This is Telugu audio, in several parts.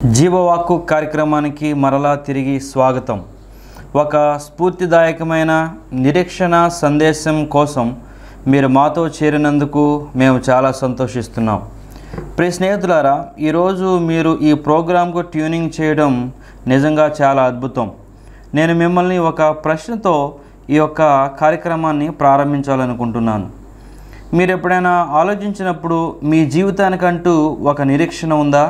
జీవవాక్కు కార్యక్రమానికి మరలా తిరిగి స్వాగతం ఒక స్ఫూర్తిదాయకమైన నిరీక్షణ సందేశం కోసం మీరు మాతో చేరినందుకు మేము చాలా సంతోషిస్తున్నాం ప్రియ స్నేహితులారా ఈరోజు మీరు ఈ ప్రోగ్రాంకు ట్యూనింగ్ చేయడం నిజంగా చాలా అద్భుతం నేను మిమ్మల్ని ఒక ప్రశ్నతో ఈ యొక్క కార్యక్రమాన్ని ప్రారంభించాలనుకుంటున్నాను మీరు ఎప్పుడైనా ఆలోచించినప్పుడు మీ జీవితానికంటూ ఒక నిరీక్షణ ఉందా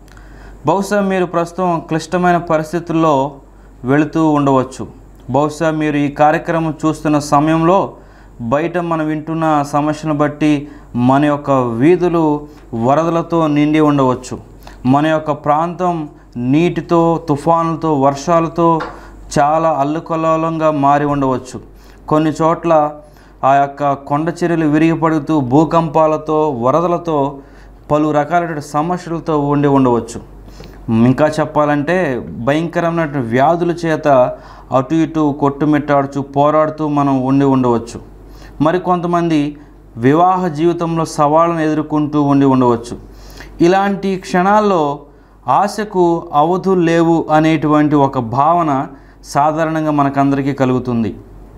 బహుశా మీరు ప్రస్తుతం క్లిష్టమైన పరిస్థితుల్లో వెళుతూ ఉండవచ్చు బహుశా మీరు ఈ కార్యక్రమం చూస్తున్న సమయంలో బయట మనం వింటున్న సమస్యను బట్టి మన యొక్క వీధులు వరదలతో నిండి ఉండవచ్చు మన యొక్క ప్రాంతం నీటితో తుఫానులతో వర్షాలతో చాలా అల్లుకల్లోలంగా మారి ఉండవచ్చు కొన్ని చోట్ల ఆ యొక్క కొండ చర్యలు విరిగిపడుతూ భూకంపాలతో వరదలతో పలు రకాలైన సమస్యలతో ఉండి ఉండవచ్చు ఇంకా చెప్పాలంటే భయంకరమైన వ్యాధుల చేత అటు ఇటు కొట్టుమిట్టాడుచు పోరాడుతూ మనం ఉండి ఉండవచ్చు మరి కొంతమంది వివాహ జీవితంలో సవాళ్ళను ఎదుర్కొంటూ ఉండి ఉండవచ్చు ఇలాంటి క్షణాల్లో ఆశకు అవధులు లేవు అనేటువంటి ఒక భావన సాధారణంగా మనకందరికీ కలుగుతుంది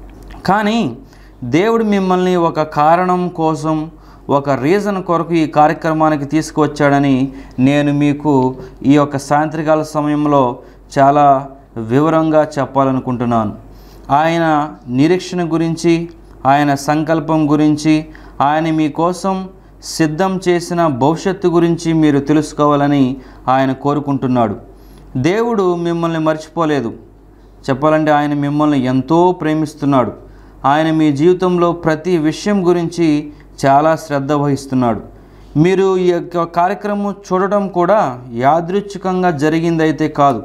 కానీ దేవుడు మిమ్మల్ని ఒక కారణం కోసం ఒక రీజన్ కొరకు ఈ కార్యక్రమానికి తీసుకువచ్చాడని నేను మీకు ఈ యొక్క సాయంత్రకాల సమయంలో చాలా వివరంగా చెప్పాలనుకుంటున్నాను ఆయన నిరీక్షణ గురించి ఆయన సంకల్పం గురించి ఆయన మీకోసం సిద్ధం చేసిన భవిష్యత్తు గురించి మీరు తెలుసుకోవాలని ఆయన కోరుకుంటున్నాడు దేవుడు మిమ్మల్ని మర్చిపోలేదు చెప్పాలంటే ఆయన మిమ్మల్ని ఎంతో ప్రేమిస్తున్నాడు ఆయన మీ జీవితంలో ప్రతి విషయం గురించి చాలా శ్రద్ధ వహిస్తున్నాడు మీరు ఈ యొక్క కార్యక్రమం చూడటం కూడా యాదృచ్ఛికంగా జరిగిందైతే కాదు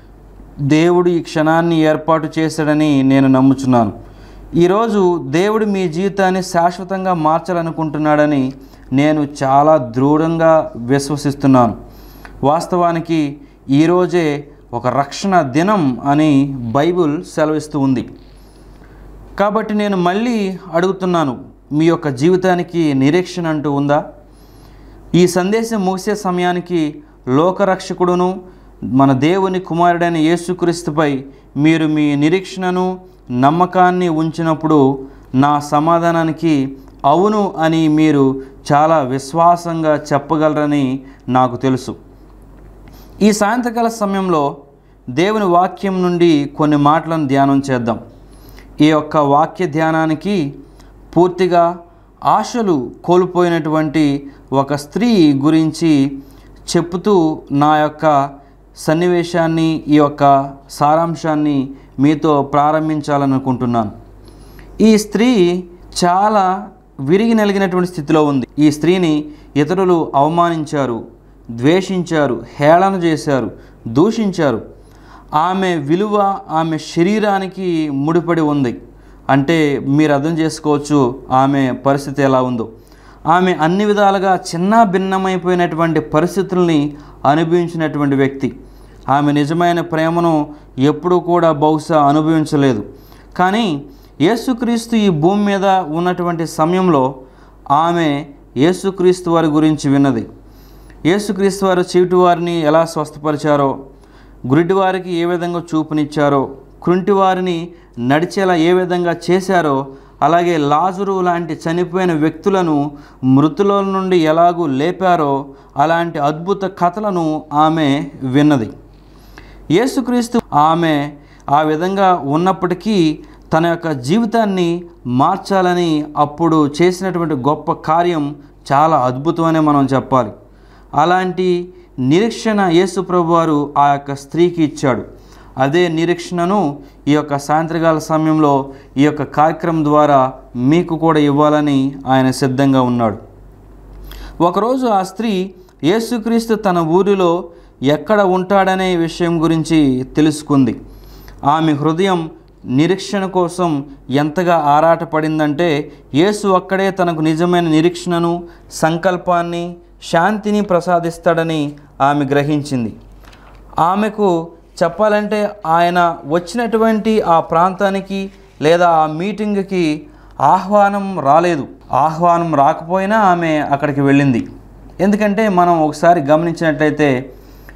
దేవుడు ఈ క్షణాన్ని ఏర్పాటు చేశాడని నేను నమ్ముచున్నాను ఈరోజు దేవుడు మీ జీవితాన్ని శాశ్వతంగా మార్చాలనుకుంటున్నాడని నేను చాలా దృఢంగా విశ్వసిస్తున్నాను వాస్తవానికి ఈరోజే ఒక రక్షణ దినం అని బైబుల్ సెలవిస్తూ ఉంది కాబట్టి నేను మళ్ళీ అడుగుతున్నాను మీ యొక్క జీవితానికి నిరీక్షణ అంటూ ఉందా ఈ సందేశం ముగిసే సమయానికి లోకరక్షకుడును మన దేవుని కుమారుడైన యేసుక్రీస్తుపై మీరు మీ నిరీక్షణను నమ్మకాన్ని ఉంచినప్పుడు నా సమాధానానికి అవును అని మీరు చాలా విశ్వాసంగా చెప్పగలరని నాకు తెలుసు ఈ సాయంత్రకాల సమయంలో దేవుని వాక్యం నుండి కొన్ని మాటలను ధ్యానం చేద్దాం ఈ యొక్క వాక్య ధ్యానానికి పూర్తిగా ఆశలు కోల్పోయినటువంటి ఒక స్త్రీ గురించి చెప్తూ నా యొక్క సన్నివేశాన్ని ఈ యొక్క సారాంశాన్ని మీతో ప్రారంభించాలనుకుంటున్నాను ఈ స్త్రీ చాలా విరిగి నలిగినటువంటి స్థితిలో ఉంది ఈ స్త్రీని ఇతరులు అవమానించారు ద్వేషించారు హేళన చేశారు దూషించారు ఆమె విలువ ఆమె శరీరానికి ముడిపడి ఉంది అంటే మీరు అర్థం చేసుకోవచ్చు ఆమె పరిస్థితి ఎలా ఉందో ఆమె అన్ని విధాలుగా చిన్న భిన్నమైపోయినటువంటి పరిస్థితుల్ని అనుభవించినటువంటి వ్యక్తి ఆమె నిజమైన ప్రేమను ఎప్పుడూ కూడా బహుశా అనుభవించలేదు కానీ యేసుక్రీస్తు ఈ భూమి మీద ఉన్నటువంటి సమయంలో ఆమె యేసుక్రీస్తు వారి గురించి విన్నది యేసుక్రీస్తు వారు చీటు వారిని ఎలా స్వస్థపరిచారో గురిటి వారికి ఏ విధంగా చూపునిచ్చారో కృంటి వారిని నడిచేలా ఏ విధంగా చేశారో అలాగే లాజరు లాంటి చనిపోయిన వ్యక్తులను మృతుల నుండి ఎలాగూ లేపారో అలాంటి అద్భుత కథలను ఆమె విన్నది యేసుక్రీస్తు ఆమె ఆ విధంగా ఉన్నప్పటికీ తన యొక్క జీవితాన్ని మార్చాలని అప్పుడు చేసినటువంటి గొప్ప కార్యం చాలా అద్భుతమనే మనం చెప్పాలి అలాంటి నిరీక్షణ యేసు ప్రభు వారు ఆ యొక్క స్త్రీకి ఇచ్చాడు అదే నిరీక్షణను ఈ యొక్క సాయంత్రకాల సమయంలో ఈ యొక్క కార్యక్రమం ద్వారా మీకు కూడా ఇవ్వాలని ఆయన సిద్ధంగా ఉన్నాడు ఒకరోజు ఆ స్త్రీ యేసుక్రీస్తు తన ఊరిలో ఎక్కడ ఉంటాడనే విషయం గురించి తెలుసుకుంది ఆమె హృదయం నిరీక్షణ కోసం ఎంతగా ఆరాటపడిందంటే యేసు అక్కడే తనకు నిజమైన నిరీక్షణను సంకల్పాన్ని శాంతిని ప్రసాదిస్తాడని ఆమె గ్రహించింది ఆమెకు చెప్పాలంటే ఆయన వచ్చినటువంటి ఆ ప్రాంతానికి లేదా ఆ మీటింగ్కి ఆహ్వానం రాలేదు ఆహ్వానం రాకపోయినా ఆమె అక్కడికి వెళ్ళింది ఎందుకంటే మనం ఒకసారి గమనించినట్లయితే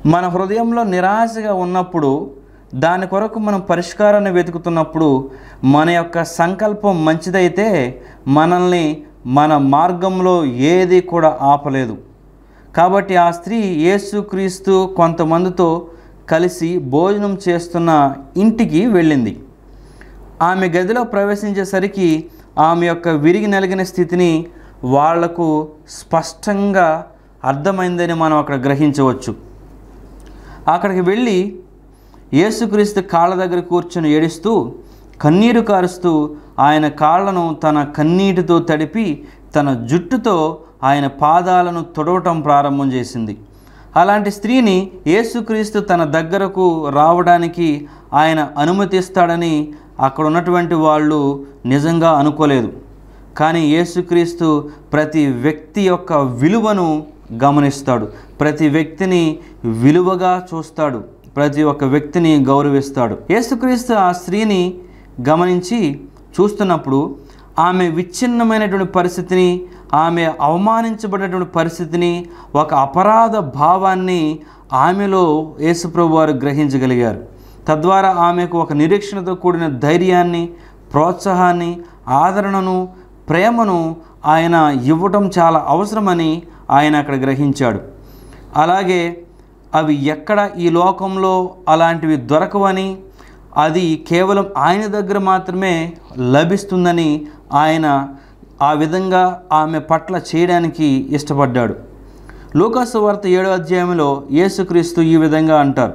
మన హృదయంలో నిరాశగా ఉన్నప్పుడు దాని కొరకు మనం పరిష్కారాన్ని వెతుకుతున్నప్పుడు మన యొక్క సంకల్పం మంచిదైతే మనల్ని మన మార్గంలో ఏది కూడా ఆపలేదు కాబట్టి ఆ స్త్రీ యేసుక్రీస్తు కొంతమందితో కలిసి భోజనం చేస్తున్న ఇంటికి వెళ్ళింది ఆమె గదిలో ప్రవేశించేసరికి ఆమె యొక్క విరిగి నలిగిన స్థితిని వాళ్లకు స్పష్టంగా అర్థమైందని మనం అక్కడ గ్రహించవచ్చు అక్కడికి వెళ్ళి యేసుక్రీస్తు కాళ్ళ దగ్గర కూర్చొని ఏడుస్తూ కన్నీరు కారుస్తూ ఆయన కాళ్ళను తన కన్నీటితో తడిపి తన జుట్టుతో ఆయన పాదాలను తొడవటం ప్రారంభం చేసింది అలాంటి స్త్రీని యేసుక్రీస్తు తన దగ్గరకు రావడానికి ఆయన అనుమతిస్తాడని అక్కడ ఉన్నటువంటి వాళ్ళు నిజంగా అనుకోలేదు కానీ యేసుక్రీస్తు ప్రతి వ్యక్తి యొక్క విలువను గమనిస్తాడు ప్రతి వ్యక్తిని విలువగా చూస్తాడు ప్రతి ఒక్క వ్యక్తిని గౌరవిస్తాడు యేసుక్రీస్తు ఆ స్త్రీని గమనించి చూస్తున్నప్పుడు ఆమె విచ్ఛిన్నమైనటువంటి పరిస్థితిని ఆమె అవమానించబడినటువంటి పరిస్థితిని ఒక అపరాధ భావాన్ని ఆమెలో యేసుప్రభు వారు గ్రహించగలిగారు తద్వారా ఆమెకు ఒక నిరీక్షణతో కూడిన ధైర్యాన్ని ప్రోత్సాహాన్ని ఆదరణను ప్రేమను ఆయన ఇవ్వటం చాలా అవసరమని ఆయన అక్కడ గ్రహించాడు అలాగే అవి ఎక్కడ ఈ లోకంలో అలాంటివి దొరకవని అది కేవలం ఆయన దగ్గర మాత్రమే లభిస్తుందని ఆయన ఆ విధంగా ఆమె పట్ల చేయడానికి ఇష్టపడ్డాడు లూకాసు వార్త ఏడో అధ్యాయంలో యేసుక్రీస్తు ఈ విధంగా అంటారు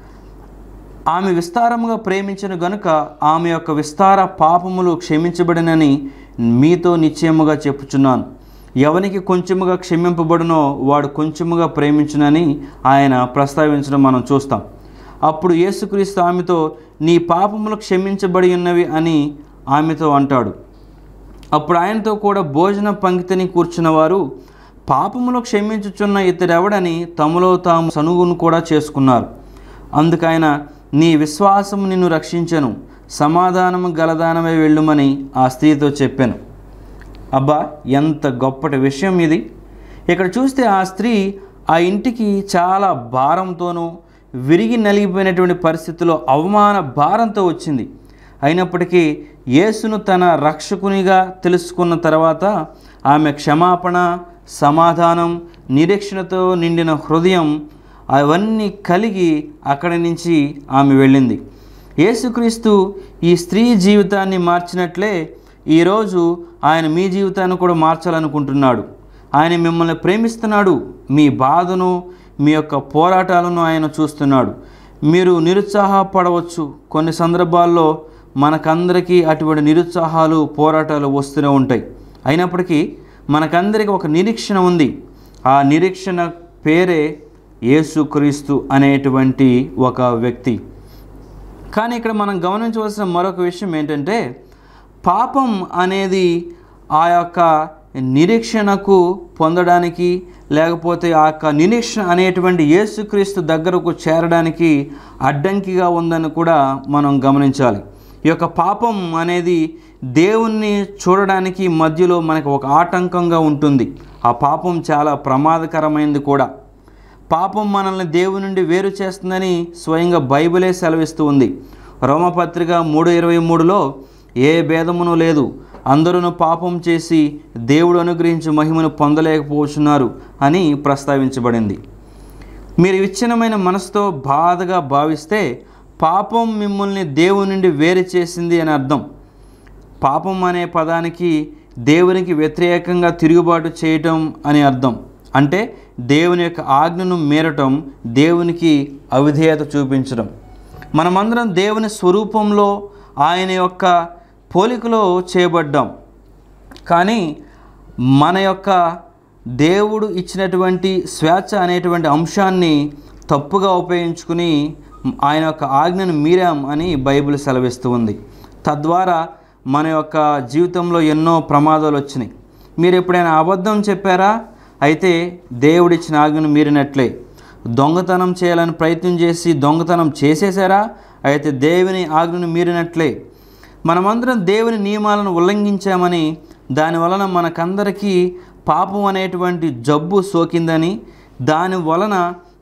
ఆమె విస్తారముగా ప్రేమించిన గనుక ఆమె యొక్క విస్తార పాపములు క్షమించబడినని మీతో నిశ్చయముగా చెప్పుచున్నాను ఎవనికి కొంచెముగా క్షమింపబడునో వాడు కొంచెముగా ప్రేమించునని ఆయన ప్రస్తావించడం మనం చూస్తాం అప్పుడు యేసుక్రీస్తు ఆమెతో నీ పాపములు క్షమించబడి ఉన్నవి అని ఆమెతో అంటాడు అప్పుడు ఆయనతో కూడా భోజన పంక్తిని కూర్చున్న వారు పాపములు క్షమించుచున్న ఇతడెవడని తమలో తాము సనుగును కూడా చేసుకున్నారు అందుకైన నీ విశ్వాసము నిన్ను రక్షించను సమాధానము గలదానమే వెళ్ళుమని ఆ స్త్రీతో చెప్పాను అబ్బా ఎంత గొప్పటి విషయం ఇది ఇక్కడ చూస్తే ఆ స్త్రీ ఆ ఇంటికి చాలా భారంతోనూ విరిగి నలిగిపోయినటువంటి పరిస్థితిలో అవమాన భారంతో వచ్చింది అయినప్పటికీ యేసును తన రక్షకునిగా తెలుసుకున్న తర్వాత ఆమె క్షమాపణ సమాధానం నిరీక్షణతో నిండిన హృదయం అవన్నీ కలిగి అక్కడి నుంచి ఆమె వెళ్ళింది యేసుక్రీస్తు ఈ స్త్రీ జీవితాన్ని మార్చినట్లే ఈరోజు ఆయన మీ జీవితాన్ని కూడా మార్చాలనుకుంటున్నాడు ఆయన మిమ్మల్ని ప్రేమిస్తున్నాడు మీ బాధను మీ యొక్క పోరాటాలను ఆయన చూస్తున్నాడు మీరు నిరుత్సాహపడవచ్చు కొన్ని సందర్భాల్లో మనకందరికీ అటువంటి నిరుత్సాహాలు పోరాటాలు వస్తూనే ఉంటాయి అయినప్పటికీ మనకందరికీ ఒక నిరీక్షణ ఉంది ఆ నిరీక్షణ పేరే యేసుక్రీస్తు అనేటువంటి ఒక వ్యక్తి కానీ ఇక్కడ మనం గమనించవలసిన మరొక విషయం ఏంటంటే పాపం అనేది ఆ యొక్క నిరీక్షణకు పొందడానికి లేకపోతే ఆ యొక్క నిరీక్షణ అనేటువంటి యేసుక్రీస్తు దగ్గరకు చేరడానికి అడ్డంకిగా ఉందని కూడా మనం గమనించాలి ఈ యొక్క పాపం అనేది దేవుణ్ణి చూడడానికి మధ్యలో మనకు ఒక ఆటంకంగా ఉంటుంది ఆ పాపం చాలా ప్రమాదకరమైనది కూడా పాపం మనల్ని దేవుని నుండి వేరు చేస్తుందని స్వయంగా బైబిలే సెలవిస్తూ ఉంది రోమపత్రిక మూడు ఇరవై మూడులో ఏ భేదమును లేదు అందరూ పాపం చేసి దేవుడు అనుగ్రహించి మహిమను పొందలేకపోతున్నారు అని ప్రస్తావించబడింది మీరు విచ్ఛిన్నమైన మనసుతో బాధగా భావిస్తే పాపం మిమ్మల్ని దేవుని నుండి వేరు చేసింది అని అర్థం పాపం అనే పదానికి దేవునికి వ్యతిరేకంగా తిరుగుబాటు చేయటం అని అర్థం అంటే దేవుని యొక్క ఆజ్ఞను మీరటం దేవునికి అవిధేయత చూపించడం మనమందరం దేవుని స్వరూపంలో ఆయన యొక్క పోలికలో చేయబడ్డాం కానీ మన యొక్క దేవుడు ఇచ్చినటువంటి స్వేచ్ఛ అనేటువంటి అంశాన్ని తప్పుగా ఉపయోగించుకుని ఆయన యొక్క ఆజ్ఞను మీరాం అని బైబిల్ సెలవిస్తూ ఉంది తద్వారా మన యొక్క జీవితంలో ఎన్నో ప్రమాదాలు వచ్చినాయి మీరు ఎప్పుడైనా అబద్ధం చెప్పారా అయితే దేవుడిచ్చిన ఆజ్ఞను మీరినట్లే దొంగతనం చేయాలని ప్రయత్నం చేసి దొంగతనం చేసేసారా అయితే దేవుని ఆజ్ఞను మీరినట్లే మనమందరం దేవుని నియమాలను ఉల్లంఘించామని దాని వలన మనకందరికీ పాపం అనేటువంటి జబ్బు సోకిందని దాని వలన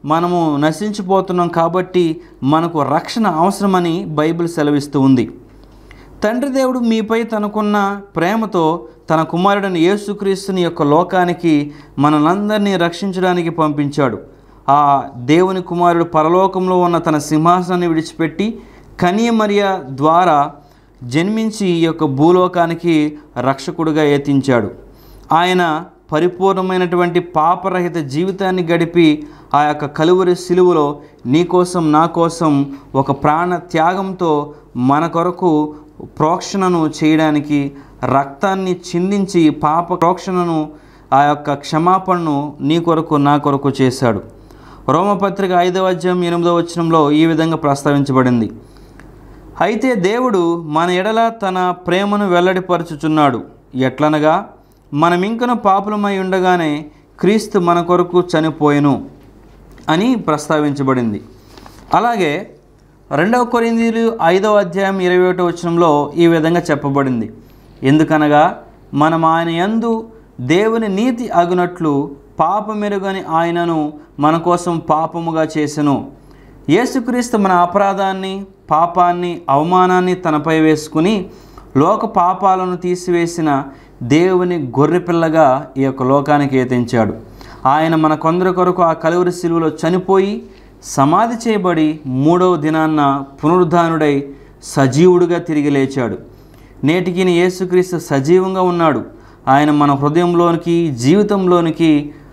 మనము నశించిపోతున్నాం కాబట్టి మనకు రక్షణ అవసరమని బైబిల్ సెలవిస్తూ ఉంది తండ్రి దేవుడు మీపై తనకున్న ప్రేమతో తన కుమారుడిని యేసుక్రీస్తుని యొక్క లోకానికి మనలందరినీ రక్షించడానికి పంపించాడు ఆ దేవుని కుమారుడు పరలోకంలో ఉన్న తన సింహాసనాన్ని విడిచిపెట్టి కనియమర్య ద్వారా జన్మించి ఈ యొక్క భూలోకానికి రక్షకుడుగా ఎత్తించాడు ఆయన పరిపూర్ణమైనటువంటి పాపరహిత జీవితాన్ని గడిపి ఆ యొక్క కలువరి సిలువలో నీ కోసం నా కోసం ఒక ప్రాణ త్యాగంతో మన కొరకు ప్రోక్షణను చేయడానికి రక్తాన్ని చిందించి పాప ప్రోక్షణను ఆ యొక్క క్షమాపణను నీ కొరకు నా కొరకు చేశాడు రోమపత్రిక ఐదవ అధ్యాయం ఎనిమిదవ వచనంలో ఈ విధంగా ప్రస్తావించబడింది అయితే దేవుడు మన ఎడల తన ప్రేమను వెల్లడిపరచుచున్నాడు ఎట్లనగా మనమింకను పాపులమై ఉండగానే క్రీస్తు మన కొరకు చనిపోయెను అని ప్రస్తావించబడింది అలాగే రెండవ కొరిందీలు ఐదవ అధ్యాయం ఇరవై ఒకటో వచనంలో ఈ విధంగా చెప్పబడింది ఎందుకనగా మనం ఆయన యందు దేవుని నీతి అగునట్లు పాపమెరుగని ఆయనను మన కోసం పాపముగా చేసెను యేసుక్రీస్తు మన అపరాధాన్ని పాపాన్ని అవమానాన్ని తనపై వేసుకుని లోక పాపాలను తీసివేసిన దేవుని గొర్రెపిల్లగా ఈ యొక్క లోకానికి ఏతించాడు ఆయన మన కొందరి కొరకు ఆ కలువరి శిలువలో చనిపోయి సమాధి చేయబడి మూడవ దినాన్న పునరుద్ధానుడై సజీవుడిగా తిరిగి లేచాడు నేటికి నీ యేసుక్రీస్తు సజీవంగా ఉన్నాడు ఆయన మన హృదయంలోనికి జీవితంలోనికి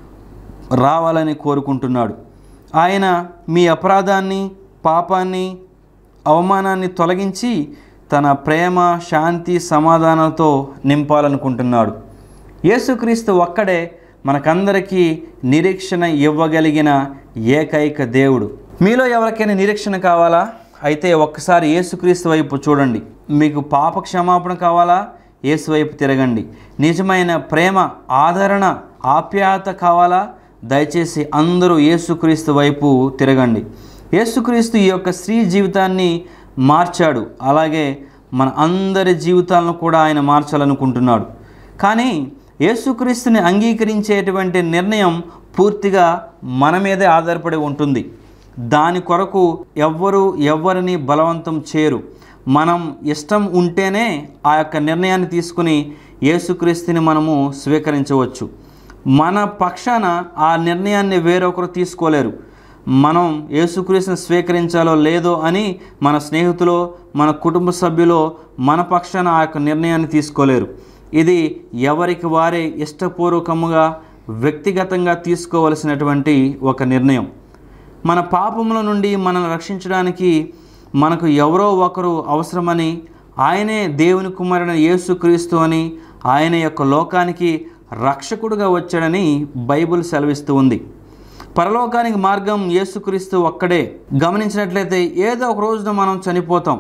రావాలని కోరుకుంటున్నాడు ఆయన మీ అపరాధాన్ని పాపాన్ని అవమానాన్ని తొలగించి తన ప్రేమ శాంతి సమాధానంతో నింపాలనుకుంటున్నాడు యేసుక్రీస్తు ఒక్కడే మనకందరికీ నిరీక్షణ ఇవ్వగలిగిన ఏకైక దేవుడు మీలో ఎవరికైనా నిరీక్షణ కావాలా అయితే ఒక్కసారి యేసుక్రీస్తు వైపు చూడండి మీకు పాప క్షమాపణ కావాలా యేసు వైపు తిరగండి నిజమైన ప్రేమ ఆదరణ ఆప్యాయత కావాలా దయచేసి అందరూ యేసుక్రీస్తు వైపు తిరగండి యేసుక్రీస్తు ఈ యొక్క స్త్రీ జీవితాన్ని మార్చాడు అలాగే మన అందరి జీవితాలను కూడా ఆయన మార్చాలనుకుంటున్నాడు కానీ యేసుక్రీస్తుని అంగీకరించేటువంటి నిర్ణయం పూర్తిగా మన మీదే ఆధారపడి ఉంటుంది దాని కొరకు ఎవ్వరు ఎవ్వరిని బలవంతం చేయరు మనం ఇష్టం ఉంటేనే ఆ యొక్క నిర్ణయాన్ని తీసుకుని యేసుక్రీస్తుని మనము స్వీకరించవచ్చు మన పక్షాన ఆ నిర్ణయాన్ని వేరొకరు తీసుకోలేరు మనం యేసుక్రీస్తుని స్వీకరించాలో లేదో అని మన స్నేహితులో మన కుటుంబ సభ్యులో మన పక్షాన ఆ యొక్క నిర్ణయాన్ని తీసుకోలేరు ఇది ఎవరికి వారే ఇష్టపూర్వకముగా వ్యక్తిగతంగా తీసుకోవలసినటువంటి ఒక నిర్ణయం మన పాపముల నుండి మనల్ని రక్షించడానికి మనకు ఎవరో ఒకరు అవసరమని ఆయనే దేవుని కుమారుడైన యేసుక్రీస్తు అని ఆయన యొక్క లోకానికి రక్షకుడుగా వచ్చాడని బైబిల్ సెలవిస్తూ ఉంది పరలోకానికి మార్గం యేసుక్రీస్తు ఒక్కడే గమనించినట్లయితే ఏదో ఒక రోజున మనం చనిపోతాం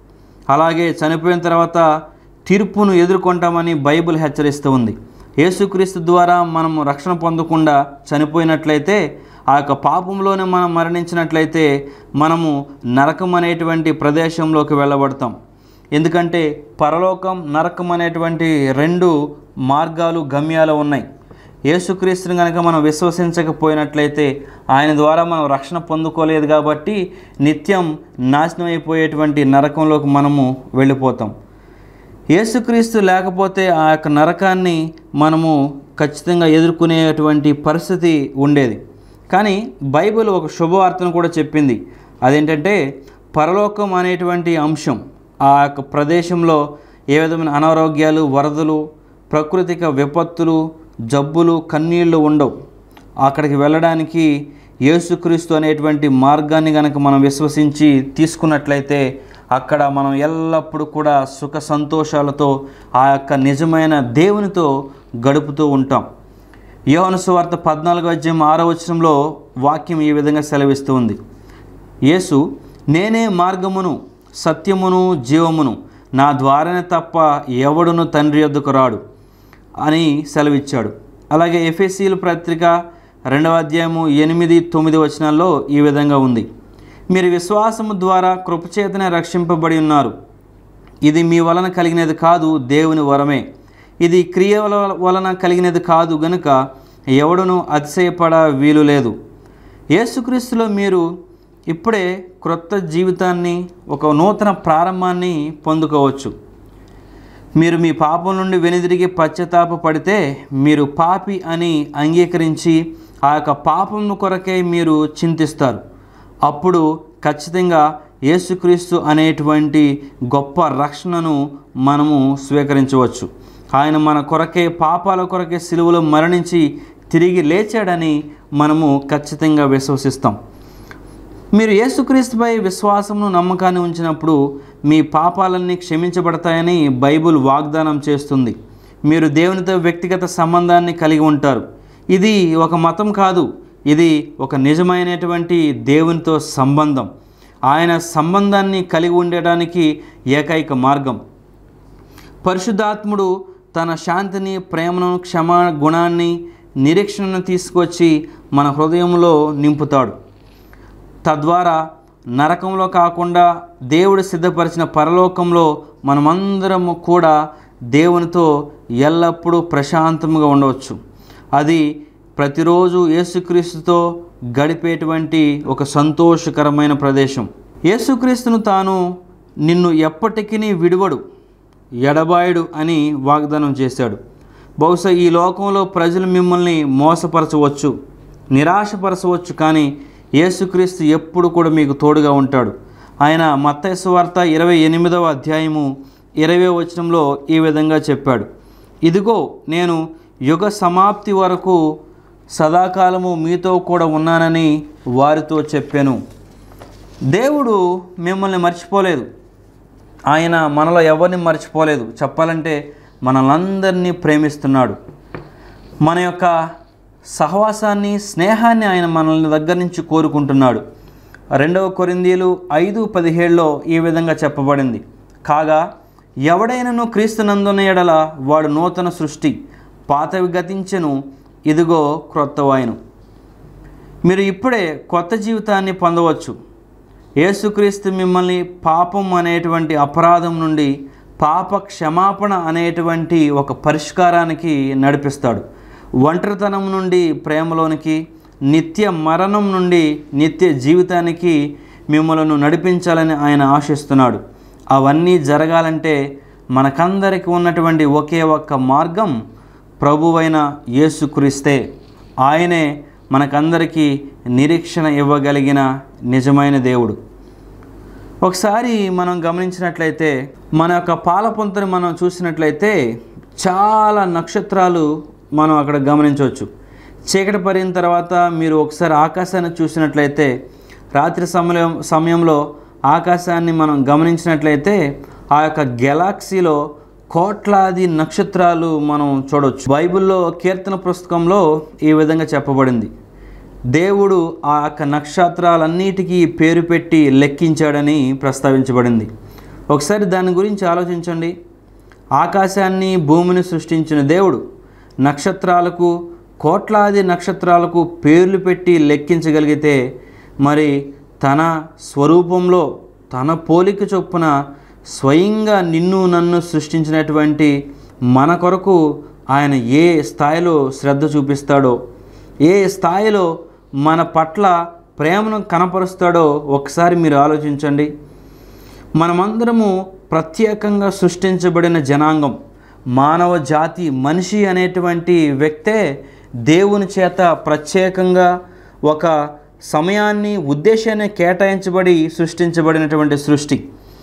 అలాగే చనిపోయిన తర్వాత తీర్పును ఎదుర్కొంటామని బైబిల్ హెచ్చరిస్తూ ఉంది యేసుక్రీస్తు ద్వారా మనం రక్షణ పొందకుండా చనిపోయినట్లయితే ఆ యొక్క పాపంలోనే మనం మరణించినట్లయితే మనము నరకం అనేటువంటి ప్రదేశంలోకి వెళ్ళబడతాం ఎందుకంటే పరలోకం నరకం అనేటువంటి రెండు మార్గాలు గమ్యాలు ఉన్నాయి యేసుక్రీస్తుని కనుక మనం విశ్వసించకపోయినట్లయితే ఆయన ద్వారా మనం రక్షణ పొందుకోలేదు కాబట్టి నిత్యం నాశనం అయిపోయేటువంటి నరకంలోకి మనము వెళ్ళిపోతాం యేసుక్రీస్తు లేకపోతే ఆ యొక్క నరకాన్ని మనము ఖచ్చితంగా ఎదుర్కొనేటువంటి పరిస్థితి ఉండేది కానీ బైబిల్ ఒక శుభవార్తను కూడా చెప్పింది అదేంటంటే పరలోకం అనేటువంటి అంశం ఆ యొక్క ప్రదేశంలో ఏ విధమైన అనారోగ్యాలు వరదలు ప్రకృతిక విపత్తులు జబ్బులు కన్నీళ్లు ఉండవు అక్కడికి వెళ్ళడానికి యేసుక్రీస్తు అనేటువంటి మార్గాన్ని కనుక మనం విశ్వసించి తీసుకున్నట్లయితే అక్కడ మనం ఎల్లప్పుడూ కూడా సుఖ సంతోషాలతో ఆ యొక్క నిజమైన దేవునితో గడుపుతూ ఉంటాం యోహను సువార్త పద్నాలుగో అధ్యాయం ఆరో వచనంలో వాక్యం ఈ విధంగా సెలవిస్తూ ఉంది యేసు నేనే మార్గమును సత్యమును జీవమును నా ద్వారానే తప్ప ఎవడును తండ్రి యొద్దకు రాడు అని సెలవిచ్చాడు అలాగే ఎఫ్ఎస్సీల పత్రిక రెండవ అధ్యాయము ఎనిమిది తొమ్మిది వచనాల్లో ఈ విధంగా ఉంది మీరు విశ్వాసము ద్వారా కృపచేతనే రక్షింపబడి ఉన్నారు ఇది మీ వలన కలిగినది కాదు దేవుని వరమే ఇది క్రియల వలన కలిగినది కాదు గనుక ఎవడును అతిశయపడ వీలు లేదు యేసుక్రీస్తులో మీరు ఇప్పుడే క్రొత్త జీవితాన్ని ఒక నూతన ప్రారంభాన్ని పొందుకోవచ్చు మీరు మీ పాపం నుండి వెనుదిరిగి పశ్చాత్తాప పడితే మీరు పాపి అని అంగీకరించి ఆ యొక్క పాపం కొరకే మీరు చింతిస్తారు అప్పుడు ఖచ్చితంగా యేసుక్రీస్తు అనేటువంటి గొప్ప రక్షణను మనము స్వీకరించవచ్చు ఆయన మన కొరకే పాపాల కొరకే సిలువలో మరణించి తిరిగి లేచాడని మనము ఖచ్చితంగా విశ్వసిస్తాం మీరు యేసుక్రీస్తుపై విశ్వాసమును నమ్మకాన్ని ఉంచినప్పుడు మీ పాపాలన్నీ క్షమించబడతాయని బైబుల్ వాగ్దానం చేస్తుంది మీరు దేవునితో వ్యక్తిగత సంబంధాన్ని కలిగి ఉంటారు ఇది ఒక మతం కాదు ఇది ఒక నిజమైనటువంటి దేవునితో సంబంధం ఆయన సంబంధాన్ని కలిగి ఉండటానికి ఏకైక మార్గం పరిశుద్ధాత్ముడు తన శాంతిని ప్రేమను క్షమా గుణాన్ని నిరీక్షణను తీసుకొచ్చి మన హృదయంలో నింపుతాడు తద్వారా నరకంలో కాకుండా దేవుడు సిద్ధపరిచిన పరలోకంలో మనమందరము కూడా దేవునితో ఎల్లప్పుడూ ప్రశాంతంగా ఉండవచ్చు అది ప్రతిరోజు యేసుక్రీస్తుతో గడిపేటువంటి ఒక సంతోషకరమైన ప్రదేశం యేసుక్రీస్తును తాను నిన్ను ఎప్పటికీ విడువడు ఎడబాయుడు అని వాగ్దానం చేశాడు బహుశా ఈ లోకంలో ప్రజలు మిమ్మల్ని మోసపరచవచ్చు నిరాశపరచవచ్చు కానీ యేసుక్రీస్తు ఎప్పుడు కూడా మీకు తోడుగా ఉంటాడు ఆయన మత్తైసు వార్త ఇరవై ఎనిమిదవ అధ్యాయము ఇరవై వచనంలో ఈ విధంగా చెప్పాడు ఇదిగో నేను యుగ సమాప్తి వరకు సదాకాలము మీతో కూడా ఉన్నానని వారితో చెప్పాను దేవుడు మిమ్మల్ని మర్చిపోలేదు ఆయన మనలో ఎవరిని మర్చిపోలేదు చెప్పాలంటే మనలందరినీ ప్రేమిస్తున్నాడు మన యొక్క సహవాసాన్ని స్నేహాన్ని ఆయన మనల్ని దగ్గర నుంచి కోరుకుంటున్నాడు రెండవ కొరిందీలు ఐదు పదిహేడులో ఈ విధంగా చెప్పబడింది కాగా ఎవడైనను క్రీస్తునందున ఎడల వాడు నూతన సృష్టి పాతవి గతించెను ఇదిగో క్రొత్తవాయను మీరు ఇప్పుడే కొత్త జీవితాన్ని పొందవచ్చు యేసుక్రీస్తు మిమ్మల్ని పాపం అనేటువంటి అపరాధం నుండి పాప క్షమాపణ అనేటువంటి ఒక పరిష్కారానికి నడిపిస్తాడు ఒంటరితనం నుండి ప్రేమలోనికి నిత్య మరణం నుండి నిత్య జీవితానికి మిమ్మలను నడిపించాలని ఆయన ఆశిస్తున్నాడు అవన్నీ జరగాలంటే మనకందరికి ఉన్నటువంటి ఒకే ఒక్క మార్గం ప్రభువైన యేసుక్రీస్తే ఆయనే మనకందరికీ నిరీక్షణ ఇవ్వగలిగిన నిజమైన దేవుడు ఒకసారి మనం గమనించినట్లయితే మన యొక్క పాలపొంతని మనం చూసినట్లయితే చాలా నక్షత్రాలు మనం అక్కడ గమనించవచ్చు చీకటి పడిన తర్వాత మీరు ఒకసారి ఆకాశాన్ని చూసినట్లయితే రాత్రి సమయం సమయంలో ఆకాశాన్ని మనం గమనించినట్లయితే ఆ యొక్క గెలాక్సీలో కోట్లాది నక్షత్రాలు మనం చూడవచ్చు బైబిల్లో కీర్తన పుస్తకంలో ఈ విధంగా చెప్పబడింది దేవుడు ఆ యొక్క నక్షత్రాలన్నిటికీ పేరు పెట్టి లెక్కించాడని ప్రస్తావించబడింది ఒకసారి దాని గురించి ఆలోచించండి ఆకాశాన్ని భూమిని సృష్టించిన దేవుడు నక్షత్రాలకు కోట్లాది నక్షత్రాలకు పేర్లు పెట్టి లెక్కించగలిగితే మరి తన స్వరూపంలో తన పోలిక చొప్పున స్వయంగా నిన్ను నన్ను సృష్టించినటువంటి మన కొరకు ఆయన ఏ స్థాయిలో శ్రద్ధ చూపిస్తాడో ఏ స్థాయిలో మన పట్ల ప్రేమను కనపరుస్తాడో ఒకసారి మీరు ఆలోచించండి మనమందరము ప్రత్యేకంగా సృష్టించబడిన జనాంగం మానవ జాతి మనిషి అనేటువంటి వ్యక్తే దేవుని చేత ప్రత్యేకంగా ఒక సమయాన్ని ఉద్దేశాన్ని కేటాయించబడి సృష్టించబడినటువంటి సృష్టి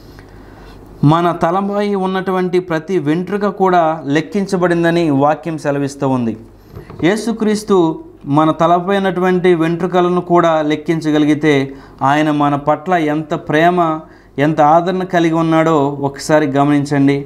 మన తలపై ఉన్నటువంటి ప్రతి వెంట్రుక కూడా లెక్కించబడిందని వాక్యం సెలవిస్తూ ఉంది యేసుక్రీస్తు మన తలపై ఉన్నటువంటి వెంట్రుకలను కూడా లెక్కించగలిగితే ఆయన మన పట్ల ఎంత ప్రేమ ఎంత ఆదరణ కలిగి ఉన్నాడో ఒకసారి గమనించండి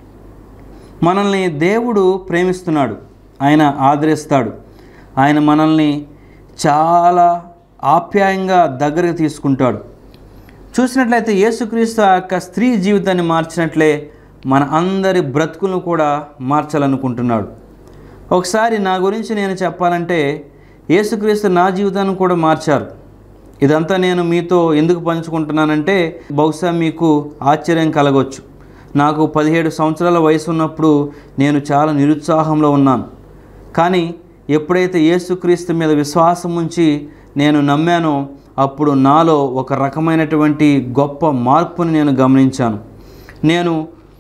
మనల్ని దేవుడు ప్రేమిస్తున్నాడు ఆయన ఆదరిస్తాడు ఆయన మనల్ని చాలా ఆప్యాయంగా దగ్గరకు తీసుకుంటాడు చూసినట్లయితే యేసుక్రీస్తు ఆ యొక్క స్త్రీ జీవితాన్ని మార్చినట్లే మన అందరి బ్రతుకులను కూడా మార్చాలనుకుంటున్నాడు ఒకసారి నా గురించి నేను చెప్పాలంటే యేసుక్రీస్తు నా జీవితాన్ని కూడా మార్చారు ఇదంతా నేను మీతో ఎందుకు పంచుకుంటున్నానంటే బహుశా మీకు ఆశ్చర్యం కలగవచ్చు నాకు పదిహేడు సంవత్సరాల వయసు ఉన్నప్పుడు నేను చాలా నిరుత్సాహంలో ఉన్నాను కానీ ఎప్పుడైతే యేసుక్రీస్తు మీద విశ్వాసం ఉంచి నేను నమ్మానో అప్పుడు నాలో ఒక రకమైనటువంటి గొప్ప మార్పుని నేను గమనించాను నేను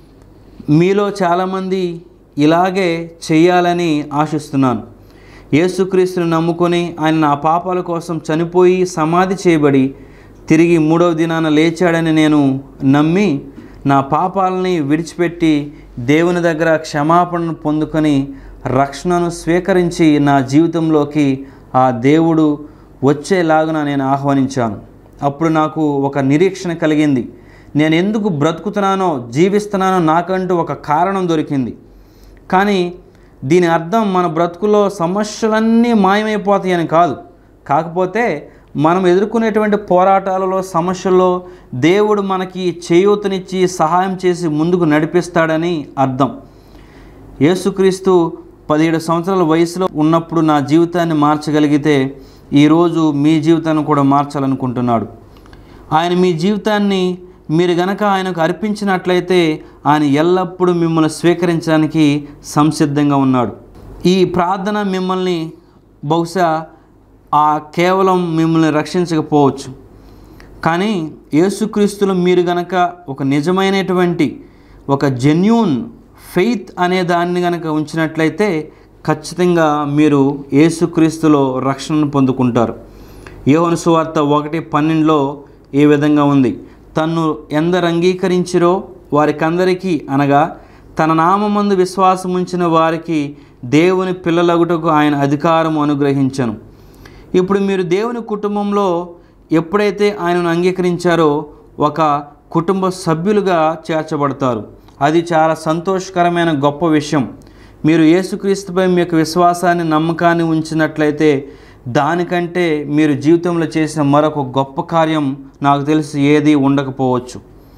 మీలో చాలామంది ఇలాగే చేయాలని ఆశిస్తున్నాను యేసుక్రీస్తుని నమ్ముకొని ఆయన నా పాపాల కోసం చనిపోయి సమాధి చేయబడి తిరిగి మూడవ దినాన లేచాడని నేను నమ్మి నా పాపాలని విడిచిపెట్టి దేవుని దగ్గర క్షమాపణను పొందుకొని రక్షణను స్వీకరించి నా జీవితంలోకి ఆ దేవుడు వచ్చేలాగున నేను ఆహ్వానించాను అప్పుడు నాకు ఒక నిరీక్షణ కలిగింది నేను ఎందుకు బ్రతుకుతున్నానో జీవిస్తున్నానో నాకంటూ ఒక కారణం దొరికింది కానీ దీని అర్థం మన బ్రతుకులో సమస్యలన్నీ మాయమైపోతాయని కాదు కాకపోతే మనం ఎదుర్కొనేటువంటి పోరాటాలలో సమస్యల్లో దేవుడు మనకి చేయూతనిచ్చి సహాయం చేసి ముందుకు నడిపిస్తాడని అర్థం యేసుక్రీస్తు పదిహేడు సంవత్సరాల వయసులో ఉన్నప్పుడు నా జీవితాన్ని మార్చగలిగితే ఈరోజు మీ జీవితాన్ని కూడా మార్చాలనుకుంటున్నాడు ఆయన మీ జీవితాన్ని మీరు గనక ఆయనకు అర్పించినట్లయితే ఆయన ఎల్లప్పుడూ మిమ్మల్ని స్వీకరించడానికి సంసిద్ధంగా ఉన్నాడు ఈ ప్రార్థన మిమ్మల్ని బహుశా ఆ కేవలం మిమ్మల్ని రక్షించకపోవచ్చు కానీ యేసుక్రీస్తులో మీరు గనక ఒక నిజమైనటువంటి ఒక జెన్యూన్ ఫెయిత్ అనే దాన్ని గనక ఉంచినట్లయితే ఖచ్చితంగా మీరు యేసుక్రీస్తులో రక్షణను పొందుకుంటారు యోహను సువార్త ఒకటి పన్నెండులో ఏ విధంగా ఉంది తన్ను ఎందరు అంగీకరించిరో వారికందరికీ అనగా తన నామందు విశ్వాసం ఉంచిన వారికి దేవుని పిల్లలగుటకు ఆయన అధికారం అనుగ్రహించను ఇప్పుడు మీరు దేవుని కుటుంబంలో ఎప్పుడైతే ఆయనను అంగీకరించారో ఒక కుటుంబ సభ్యులుగా చేర్చబడతారు అది చాలా సంతోషకరమైన గొప్ప విషయం మీరు యేసుక్రీస్తుపై మీ యొక్క విశ్వాసాన్ని నమ్మకాన్ని ఉంచినట్లయితే దానికంటే మీరు జీవితంలో చేసిన మరొక గొప్ప కార్యం నాకు తెలిసి ఏది ఉండకపోవచ్చు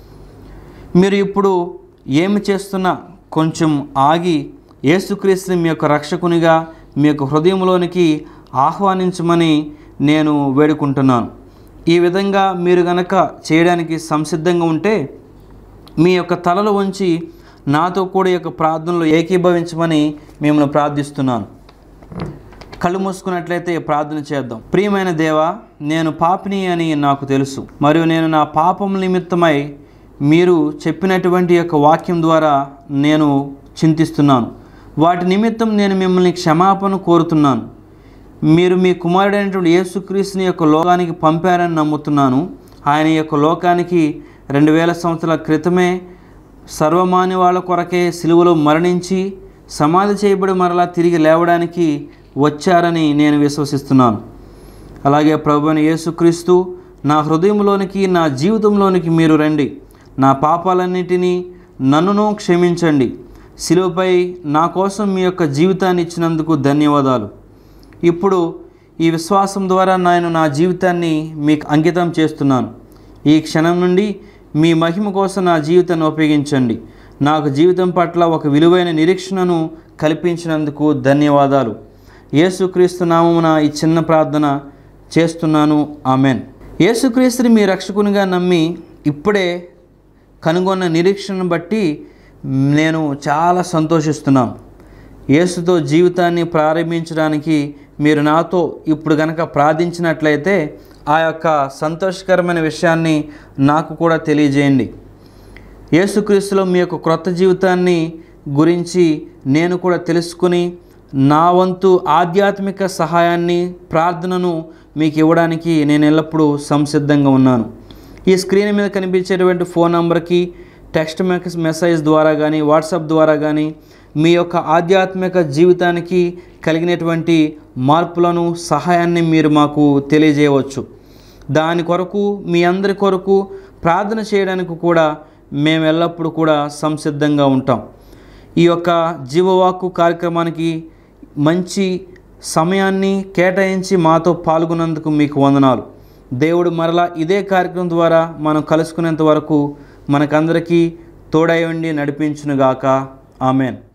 మీరు ఇప్పుడు ఏమి చేస్తున్నా కొంచెం ఆగి యేసుక్రీస్తుని మీ యొక్క రక్షకునిగా మీ యొక్క హృదయంలోనికి ఆహ్వానించమని నేను వేడుకుంటున్నాను ఈ విధంగా మీరు గనక చేయడానికి సంసిద్ధంగా ఉంటే మీ యొక్క తలలు ఉంచి నాతో కూడా ఈ యొక్క ప్రార్థనలో ఏకీభవించమని మిమ్మల్ని ప్రార్థిస్తున్నాను కళ్ళు మూసుకున్నట్లయితే ప్రార్థన చేద్దాం ప్రియమైన దేవా నేను పాపిని అని నాకు తెలుసు మరియు నేను నా పాపం నిమిత్తమై మీరు చెప్పినటువంటి యొక్క వాక్యం ద్వారా నేను చింతిస్తున్నాను వాటి నిమిత్తం నేను మిమ్మల్ని క్షమాపణ కోరుతున్నాను మీరు మీ కుమారుడైనటువంటి యేసుక్రీస్తుని యొక్క లోకానికి పంపారని నమ్ముతున్నాను ఆయన యొక్క లోకానికి రెండు వేల సంవత్సరాల క్రితమే సర్వమాన్య వాళ్ళ కొరకే సిలువలో మరణించి సమాధి చేయబడి మరలా తిరిగి లేవడానికి వచ్చారని నేను విశ్వసిస్తున్నాను అలాగే ప్రభుని యేసుక్రీస్తు నా హృదయంలోనికి నా జీవితంలోనికి మీరు రండి నా పాపాలన్నిటినీ నన్నును క్షమించండి శిలువపై నా కోసం మీ యొక్క జీవితాన్ని ఇచ్చినందుకు ధన్యవాదాలు ఇప్పుడు ఈ విశ్వాసం ద్వారా నేను నా జీవితాన్ని మీకు అంకితం చేస్తున్నాను ఈ క్షణం నుండి మీ మహిమ కోసం నా జీవితాన్ని ఉపయోగించండి నాకు జీవితం పట్ల ఒక విలువైన నిరీక్షణను కల్పించినందుకు ధన్యవాదాలు యేసుక్రీస్తు నామమున ఈ చిన్న ప్రార్థన చేస్తున్నాను ఆమెన్ యేసుక్రీస్తుని మీ రక్షకునిగా నమ్మి ఇప్పుడే కనుగొన్న నిరీక్షణను బట్టి నేను చాలా సంతోషిస్తున్నాను యేసుతో జీవితాన్ని ప్రారంభించడానికి మీరు నాతో ఇప్పుడు గనక ప్రార్థించినట్లయితే ఆ యొక్క సంతోషకరమైన విషయాన్ని నాకు కూడా తెలియజేయండి యేసుక్రీస్తులో మీ యొక్క క్రొత్త జీవితాన్ని గురించి నేను కూడా తెలుసుకుని నా వంతు ఆధ్యాత్మిక సహాయాన్ని ప్రార్థనను మీకు ఇవ్వడానికి నేను ఎల్లప్పుడూ సంసిద్ధంగా ఉన్నాను ఈ స్క్రీన్ మీద కనిపించేటువంటి ఫోన్ నంబర్కి టెక్స్ట్ మెసేజ్ ద్వారా కానీ వాట్సాప్ ద్వారా కానీ మీ యొక్క ఆధ్యాత్మిక జీవితానికి కలిగినటువంటి మార్పులను సహాయాన్ని మీరు మాకు తెలియజేయవచ్చు దాని కొరకు మీ అందరి కొరకు ప్రార్థన చేయడానికి కూడా మేము ఎల్లప్పుడూ కూడా సంసిద్ధంగా ఉంటాం ఈ యొక్క జీవవాక్కు కార్యక్రమానికి మంచి సమయాన్ని కేటాయించి మాతో పాల్గొన్నందుకు మీకు వందనాలు దేవుడు మరలా ఇదే కార్యక్రమం ద్వారా మనం కలుసుకునేంత వరకు మనకందరికీ తోడై ఉండి నడిపించునుగాక ఆమెన్